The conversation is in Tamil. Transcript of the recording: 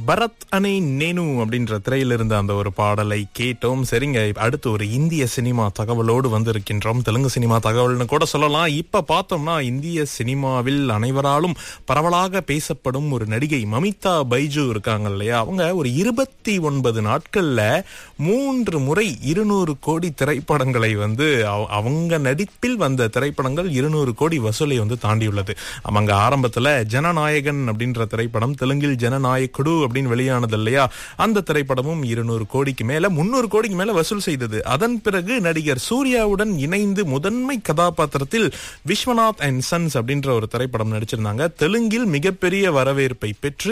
பரத் அணை நேனு அப்படின்ற திரையில இருந்த அந்த ஒரு பாடலை கேட்டோம் சரிங்க இப்ப அடுத்து ஒரு இந்திய சினிமா தகவலோடு வந்திருக்கின்றோம் தெலுங்கு சினிமா தகவல்னு கூட சொல்லலாம் இப்ப பார்த்தோம்னா இந்திய சினிமாவில் அனைவராலும் பரவலாக பேசப்படும் ஒரு நடிகை மமிதா பைஜு இருக்காங்க இல்லையா அவங்க ஒரு இருபத்தி ஒன்பது நாட்கள்ல மூன்று முறை இருநூறு கோடி திரைப்படங்களை வந்து அவ- அவங்க நடிப்பில் வந்த திரைப்படங்கள் இருநூறு கோடி வசூலை வந்து தாண்டியுள்ளது அவங்க ஆரம்பத்துல ஜனநாயகன் அப்படின்ற திரைப்படம் தெலுங்கில் ஜனநாயக்குடு அப்படின்னு வெளியானது இல்லையா அந்த திரைப்படமும் இருநூறு கோடிக்கு மேல முன்னூறு கோடிக்கு மேல வசூல் செய்தது அதன் பிறகு நடிகர் சூர்யாவுடன் இணைந்து முதன்மை கதாபாத்திரத்தில் விஸ்வநாத் அண்ட் சன்ஸ் அப்படின்ற ஒரு திரைப்படம் நடிச்சிருந்தாங்க தெலுங்கில் மிகப்பெரிய வரவேற்பை பெற்று